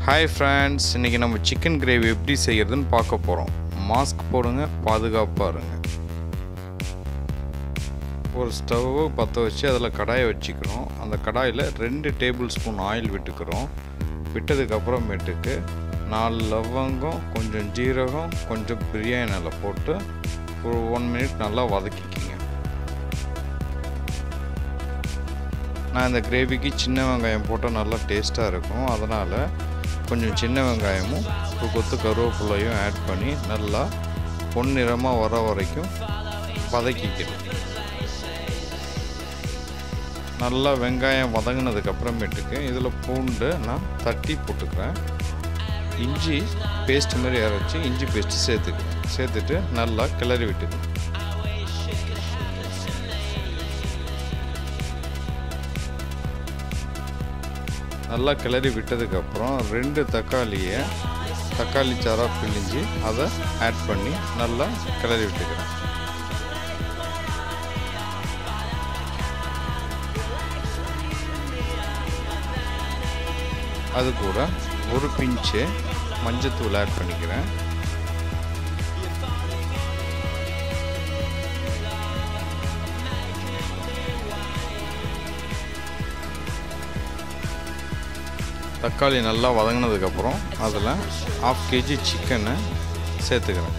hi friends இன்றைக்கி நம்ம chicken gravy எப்படி செய்கிறதுன்னு பார்க்க போகிறோம் மாஸ்க் போடுங்க பாதுகாப்பாக இருங்க ஒரு ஸ்டவ்வு பற்ற வச்சு அதில் கடாயை வச்சுக்கிறோம் அந்த கடாயில் ரெண்டு டேபிள் ஸ்பூன் ஆயில் விட்டுக்கிறோம் விட்டதுக்கப்புறமேட்டுக்கு நாலு லவங்கம் கொஞ்சம் ஜீரகம் கொஞ்சம் பிரியாணி இலை போட்டு ஒரு ஒன் மினிட் நல்லா வதக்கிக்கிங்க நான் இந்த கிரேவிக்கு சின்ன வெங்காயம் போட்டால் நல்லா டேஸ்ட்டாக இருக்கும் அதனால் கொஞ்சம் சின்ன வெங்காயமும் ஒரு கொத்து கருவேப்பிலையும் ஆட் பண்ணி நல்லா பொன்னிறமாக வர வரைக்கும் வதக்கிக்கணும் நல்லா வெங்காயம் வதங்கினதுக்கு அப்புறமேட்டுக்கு இதில் பூண்டு நான் தட்டி போட்டுக்கிறேன் இஞ்சி பேஸ்ட் மாதிரி அரைச்சி இஞ்சி பேஸ்ட்டு சேர்த்துக்கிறேன் சேர்த்துட்டு நல்லா கிளறி விட்டுக்கணும் நல்லா கிளறி விட்டதுக்கப்புறம் ரெண்டு தக்காளியை தக்காளி சாராக பிழிஞ்சு அதை ஆட் பண்ணி நல்லா கிளறி விட்டுக்கிறேன் அது கூட ஒரு பிஞ்சு மஞ்சத்தூள் ஆட் பண்ணிக்கிறேன் தக்காளி நல்லா வதங்கினதுக்கப்புறம் அதில் ஆஃப் கேஜி சிக்கனை சேர்த்துக்கிறேன்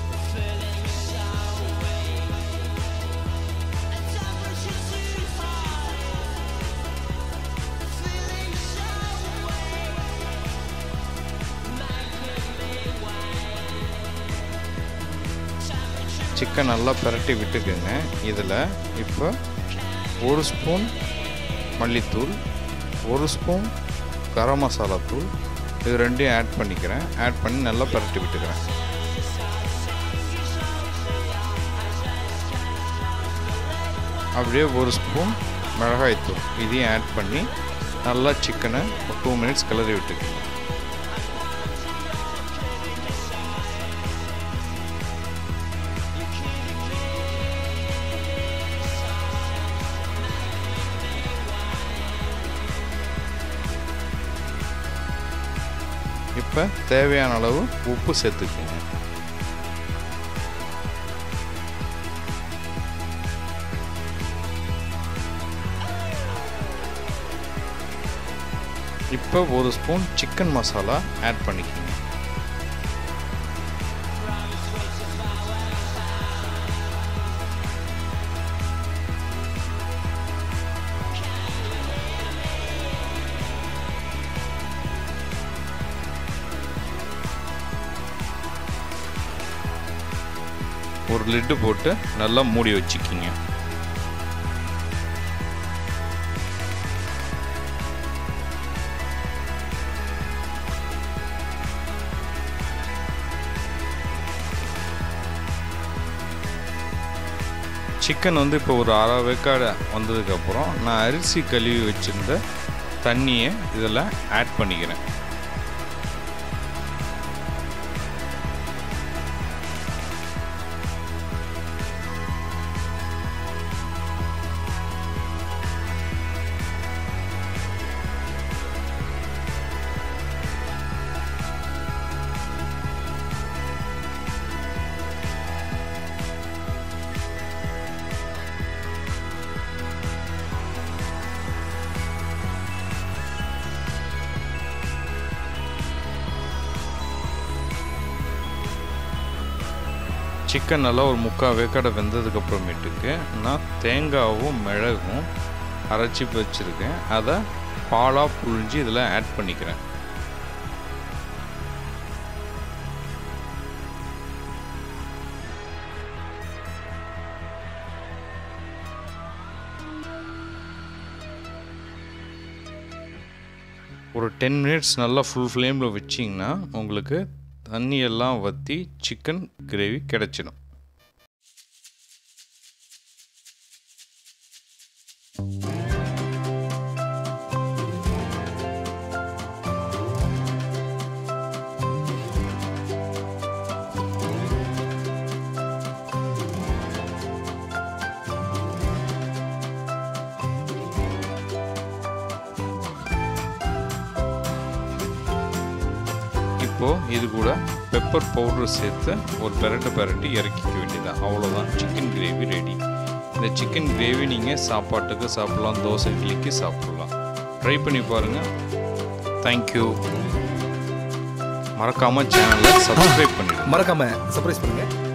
சிக்கன் நல்லா பிரட்டி விட்டுக்குங்க இதில் இப்போ ஒரு ஸ்பூன் மல்லித்தூள் ஒரு ஸ்பூன் கரம் மசாலா தூள் இது ரெண்டையும் ஆட் பண்ணிக்கிறேன் ஆட் பண்ணி நல்லா பரட்டி விட்டுக்கிறேன் அப்படியே ஒரு ஸ்பூன் மிளகாய்த்தூள் இதையும் ஆட் பண்ணி நல்லா சிக்கனை ஒரு டூ மினிட்ஸ் கிளறி விட்டுக்கணும் இப்போ தேவையான அளவு உப்பு சேர்த்துக்குங்க இப்போ ஒரு ஸ்பூன் சிக்கன் மசாலா ஆட் பண்ணிக்கோங்க ஒரு லிட்டு போட்டு நல்லா மூடி வச்சுக்கிங்க சிக்கன் வந்து இப்போ ஒரு அரை வேக்காடு வந்ததுக்கப்புறம் நான் அரிசி கழுவி வச்சுருந்த தண்ணியை இதில் ஆட் பண்ணிக்கிறேன் சிக்கன் நல்லா ஒரு முக்கால் வேக்காடை வெந்ததுக்கப்புறமேட்டுக்கு நான் தேங்காவும் மிளகும் அரைச்சி வச்சுருக்கேன் அதை பாலாக புழிஞ்சு இதில் ஆட் பண்ணிக்கிறேன் ஒரு டென் மினிட்ஸ் நல்லா ஃபுல் ஃப்ளேமில் வச்சிங்கன்னா உங்களுக்கு தண்ணியெல்லாம் வற்றி சிக்கன் கிரேவி கிடச்சிடும் இப்போது இது கூட பெப்பர் பவுடர் சேர்த்து ஒரு பெரட்டு பெரட்டி இறக்கிக்க வேண்டியதான் அவ்வளோதான் சிக்கன் கிரேவி ரெடி இந்த சிக்கன் கிரேவி நீங்கள் சாப்பாட்டுக்கு சாப்பிட்லாம் தோசை இட்லிக்கு சாப்பிட்லாம் ட்ரை பண்ணி பாருங்கள் தேங்க்யூ மறக்காமல் சேனலை சப்ஸ்கிரைப் பண்ணிடுங்க மறக்காம சர்ப்ரைஸ் பண்ணுங்க